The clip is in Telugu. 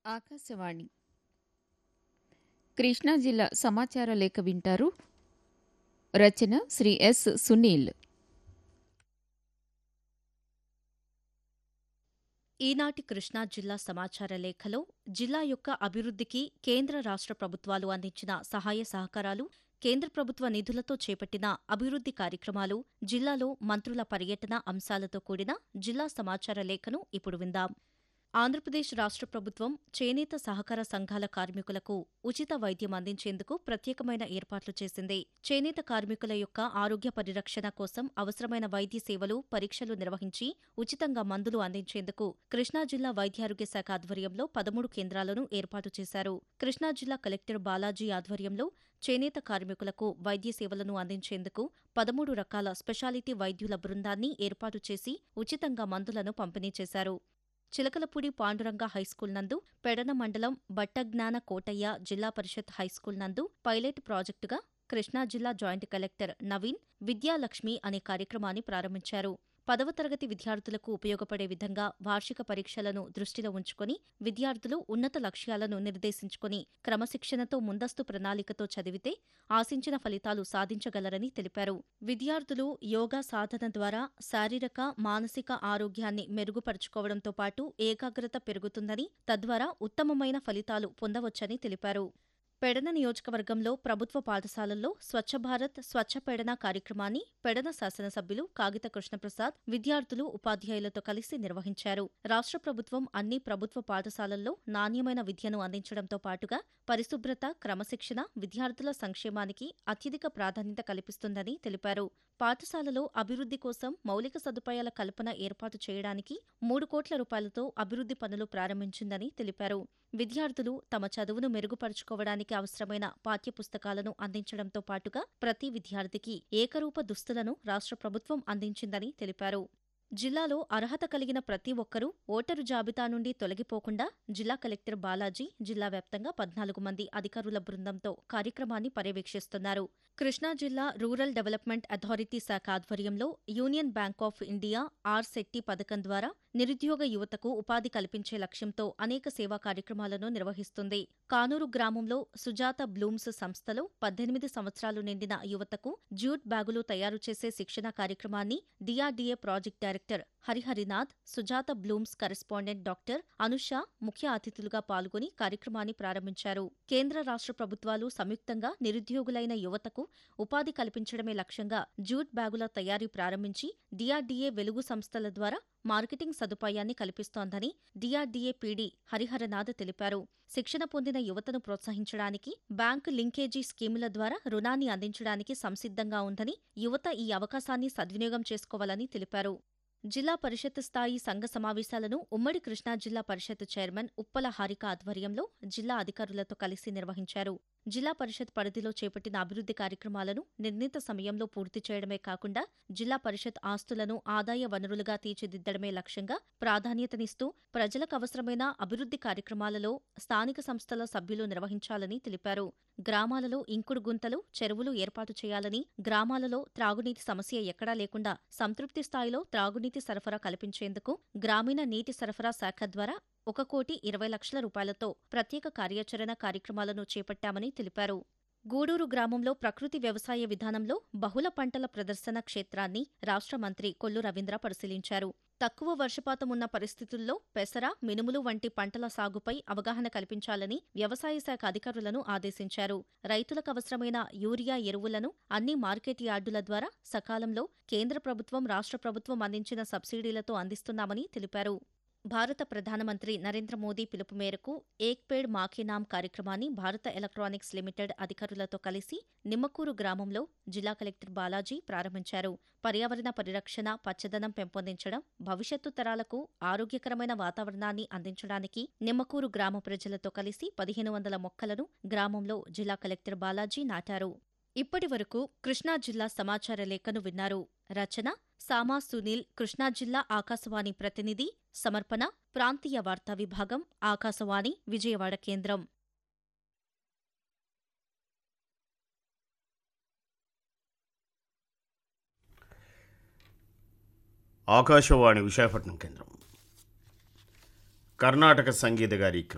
ఆకాశవాణి కృష్ణా జిల్లా సమాచార లేఖ వింటారు రచన శ్రీ ఎస్ సునీల్ ఈనాటి కృష్ణా జిల్లా సమాచార లేఖలో జిల్లా యొక్క అభివృద్ధికి కేంద్ర రాష్ట్ర ప్రభుత్వాలు అందించిన సహాయ సహకారాలు కేంద్ర ప్రభుత్వ నిధులతో చేపట్టిన అభివృద్ధి కార్యక్రమాలు జిల్లాలో మంత్రుల పర్యటన అంశాలతో కూడిన జిల్లా సమాచార లేఖను ఇప్పుడు విందాం ఆంధ్రప్రదేశ్ రాష్ట్ర ప్రభుత్వం చేనేత సహకార సంఘాల కార్మికులకు ఉచిత వైద్యం అందించేందుకు ప్రత్యేకమైన ఏర్పాట్లు చేసింది చేనేత కార్మికుల యొక్క ఆరోగ్య పరిరక్షణ కోసం అవసరమైన వైద్య సేవలు పరీక్షలు నిర్వహించి ఉచితంగా మందులు అందించేందుకు కృష్ణా జిల్లా వైద్యారోగ్య శాఖ ఆధ్వర్యంలో పదమూడు కేంద్రాలను ఏర్పాటు చేశారు కృష్ణా జిల్లా కలెక్టర్ బాలాజీ ఆధ్వర్యంలో చేనేత కార్మికులకు వైద్య సేవలను అందించేందుకు పదమూడు రకాల స్పెషాలిటీ వైద్యుల బృందాన్ని ఏర్పాటు చేసి ఉచితంగా మందులను పంపిణీ చేశారు చిలకలపూడి పాండురంగ హైస్కూల్ నందు పెడన మండలం బట్టజ్ఞాన కోటయ్య జిల్లా పరిషత్ హైస్కూల్ నందు పైలట్ ప్రాజెక్టుగా కృష్ణా జిల్లా జాయింట్ కలెక్టర్ నవీన్ విద్యాలక్ష్మి అనే కార్యక్రమాన్ని ప్రారంభించారు పదవ తరగతి విద్యార్థులకు ఉపయోగపడే విధంగా వార్షిక పరీక్షలను దృష్టిలో ఉంచుకొని విద్యార్థులు ఉన్నత లక్ష్యాలను నిర్దేశించుకొని క్రమశిక్షణతో ముందస్తు ప్రణాళికతో చదివితే ఆశించిన ఫలితాలు సాధించగలరని తెలిపారు విద్యార్థులు యోగా సాధన ద్వారా శారీరక మానసిక ఆరోగ్యాన్ని మెరుగుపరుచుకోవడంతో పాటు ఏకాగ్రత పెరుగుతుందని తద్వారా ఉత్తమమైన ఫలితాలు పొందవచ్చని తెలిపారు పెడన నియోజకవర్గంలో ప్రభుత్వ పాఠశాలల్లో స్వచ్ఛ భారత్ స్వచ్ఛ పెడన కార్యక్రమాన్ని పెడన శాసనసభ్యులు కాగిత కృష్ణప్రసాద్ విద్యార్థులు ఉపాధ్యాయులతో కలిసి నిర్వహించారు రాష్ట్ర ప్రభుత్వం అన్ని ప్రభుత్వ పాఠశాలల్లో నాణ్యమైన విద్యను అందించడంతో పాటుగా పరిశుభ్రత క్రమశిక్షణ విద్యార్థుల సంక్షేమానికి అత్యధిక ప్రాధాన్యత కల్పిస్తుందని తెలిపారు పాఠశాలలో అభివృద్ధి కోసం మౌలిక సదుపాయాల కల్పన ఏర్పాటు చేయడానికి మూడు కోట్ల రూపాయలతో అభివృద్ధి పనులు ప్రారంభించిందని తెలిపారు విద్యార్థులు తమ చదువును మెరుగుపరుచుకోవడానికి అవసరమైన పాఠ్యపుస్తకాలను అందించడంతో పాటుగా ప్రతి విద్యార్థికి ఏకరూప దుస్తులను రాష్ట్ర ప్రభుత్వం అందించిందని తెలిపారు జిల్లాలో అర్హత కలిగిన ప్రతి ఒక్కరూ ఓటరు జాబితా నుండి తొలగిపోకుండా జిల్లా కలెక్టర్ బాలాజీ జిల్లా వ్యాప్తంగా పద్నాలుగు మంది అధికారుల బృందంతో కార్యక్రమాన్ని పర్యవేక్షిస్తున్నారు కృష్ణా జిల్లా రూరల్ డెవలప్మెంట్ అథారిటీ శాఖ ఆధ్వర్యంలో Union Bank of India R Shetty పథకం ద్వారా నిరుద్యోగ యువతకు ఉపాధి కల్పించే లక్ష్యంతో అనేక సేవా కార్యక్రమాలను నిర్వహిస్తుంది కానూరు గ్రామంలో సుజాత బ్లూమ్స్ సంస్థలో పద్దెనిమిది సంవత్సరాలు నిండిన యువతకు జూట్ బ్యాగులు తయారు చేసే శిక్షణ కార్యక్రమాన్ని DRDA project director Hariharinath Sujatha Blooms correspondent doctor Anusha ముఖ్య అతిథులుగా పాల్గొని కార్యక్రమాన్ని ప్రారంభించారు కేంద్ర రాష్ట్ర ప్రభుత్వాలు సంయుక్తంగా నిరుద్యోగులైన యువతకు ఉపాధి కల్పించడమే లక్ష్యంగా జూట్ బ్యాగుల తయారీ ప్రారంభించి డిఆర్డీఏ వెలుగు సంస్థల ద్వారా మార్కెటింగ్ సదుపాయాన్ని కల్పిస్తోందని డిఆర్డీఏ పీడీ హరిహరనాథ్ తెలిపారు శిక్షణ పొందిన యువతను ప్రోత్సహించడానికి బ్యాంకు లింకేజీ స్కీముల ద్వారా రుణాన్ని అందించడానికి సంసిద్ధంగా ఉందని యువత ఈ అవకాశాన్ని సద్వినియోగం చేసుకోవాలని తెలిపారు జిల్లా పరిషత్ స్థాయి సంఘ సమావేశాలను ఉమ్మడి కృష్ణా జిల్లా పరిషత్ చైర్మన్ ఉప్పల హారిక ఆధ్వర్యంలో జిల్లా అధికారులతో కలిసి నిర్వహించారు జిల్లా పరిషత్ పరిధిలో చేపట్టిన అభివృద్ధి కార్యక్రమాలను నిర్ణీత సమయంలో పూర్తి చేయడమే కాకుండా జిల్లా పరిషత్ ఆస్తులను ఆదాయ వనరులుగా తీర్చిదిద్దడమే లక్ష్యంగా ప్రాధాన్యతనిస్తూ ప్రజలకు అవసరమైన అభివృద్ధి కార్యక్రమాలలో స్థానిక సంస్థల సభ్యులు నిర్వహించాలని తెలిపారు గ్రామాలలో ఇంకుడు గుంతలు చెరువులు ఏర్పాటు చేయాలని గ్రామాలలో త్రాగునీటి సమస్య ఎక్కడా లేకుండా సంతృప్తి స్థాయిలో త్రాగునీటి సరఫరా కల్పించేందుకు గ్రామీణ నీటి సరఫరా శాఖ ద్వారా ఒక కోటి ఇరవై లక్షల రూపాయలతో ప్రత్యేక కార్యాచరణ కార్యక్రమాలను చేపట్టామని తెలిపారు గూడూరు గ్రామంలో ప్రకృతి వ్యవసాయ విధానంలో బహుళ పంటల ప్రదర్శన క్షేత్రాన్ని రాష్ట్ర మంత్రి కొల్లు రవీంద్ర పరిశీలించారు తక్కువ వర్షపాతం ఉన్న పరిస్థితుల్లో పెసర మినుములు వంటి పంటల సాగుపై అవగాహన కల్పించాలని వ్యవసాయ శాఖ అధికారులను ఆదేశించారు రైతులకు అవసరమైన యూరియా ఎరువులను అన్ని మార్కెట్ యార్డుల ద్వారా సకాలంలో కేంద్ర ప్రభుత్వం రాష్ట్ర ప్రభుత్వం అందించిన సబ్సిడీలతో అందిస్తున్నామని తెలిపారు భారత ప్రధానమంత్రి నరేంద్ర మోదీ పిలుపు మేరకు ఏక్ పేడ్ మాకే నామ్ కార్యక్రమాన్ని భారత ఎలక్ట్రానిక్స్ లిమిటెడ్ అధికారులతో కలిసి నిమ్మకూరు గ్రామంలో జిల్లా కలెక్టర్ బాలాజీ ప్రారంభించారు పర్యావరణ పరిరక్షణ పచ్చదనం పెంపొందించడం భవిష్యత్తు తరాలకు ఆరోగ్యకరమైన వాతావరణాన్ని అందించడానికి నిమ్మకూరు గ్రామ ప్రజలతో కలిసి పదిహేను వందల మొక్కలను గ్రామంలో జిల్లా కలెక్టర్ బాలాజీ నాటారు ఇప్పటి వరకు కృష్ణా జిల్లా సమాచార లేఖను విన్నారు రచన సామా సునీల్ కృష్ణా జిల్లా ఆకాశవాణి ప్రతినిధి సమర్పణ ప్రాంతీయ వార్తా విభాగం ఆకాశవాణి విజయవాడ కేంద్రం ఆకాశవాణి విశాఖపట్నం కేంద్రం కర్ణాటక సంగీత కార్యక్రమం